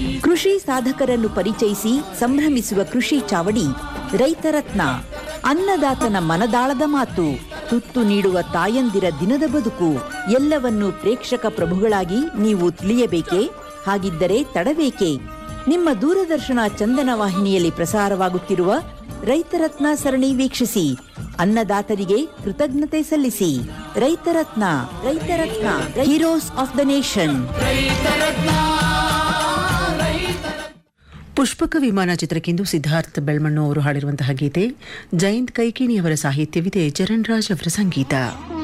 ಕೃಷಿ ಸಾಧಕರನ್ನು ಪರಿಚಯಿಸಿ ಸಂಭ್ರಮಿಸುವ ಕೃಷಿ ಚಾವಡಿ ರೈತರತ್ನ ಅನ್ನದಾತನ ಮನದಾಳದ ಮಾತು ತುತ್ತು ನೀಡುವ ತಾಯಂದಿರ ದಿನದ ಬದುಕು ಎಲ್ಲವನ್ನು ಪ್ರೇಕ್ಷಕ ಪ್ರಭುಗಳಾಗಿ ನೀವು ತಿಳಿಯಬೇಕೇ ಹಾಗಿದ್ದರೆ ತಡಬೇಕೆ ನಿಮ್ಮ ದೂರದರ್ಶನ ಚಂದನ ವಾಹಿನಿಯಲ್ಲಿ ಪ್ರಸಾರವಾಗುತ್ತಿರುವ ರೈತರತ್ನ ಸರಣಿ ವೀಕ್ಷಿಸಿ ಅನ್ನದಾತರಿಗೆ ಕೃತಜ್ಞತೆ ಸಲ್ಲಿಸಿ ರೈತರತ್ನ ರೈತರತ್ನ heroes of the nation Pushpaka Vimana ಚಿತ್ರಕ್ಕೆಂದು ಸಿದ್ಧಾರ್ಥ್ ಬೆಳ್ಮಣ್ಣು ಅವರು ಹಾಡಿರುವಂತಹ ಗೀತೆ ಜಯಂತ್ ಕೈಕಿಣಿಯವರ ಸಾಹಿತ್ಯವಿದೆ ಚರಣ್ ರಾಜ್ ಅವರ ಸಂಗೀತ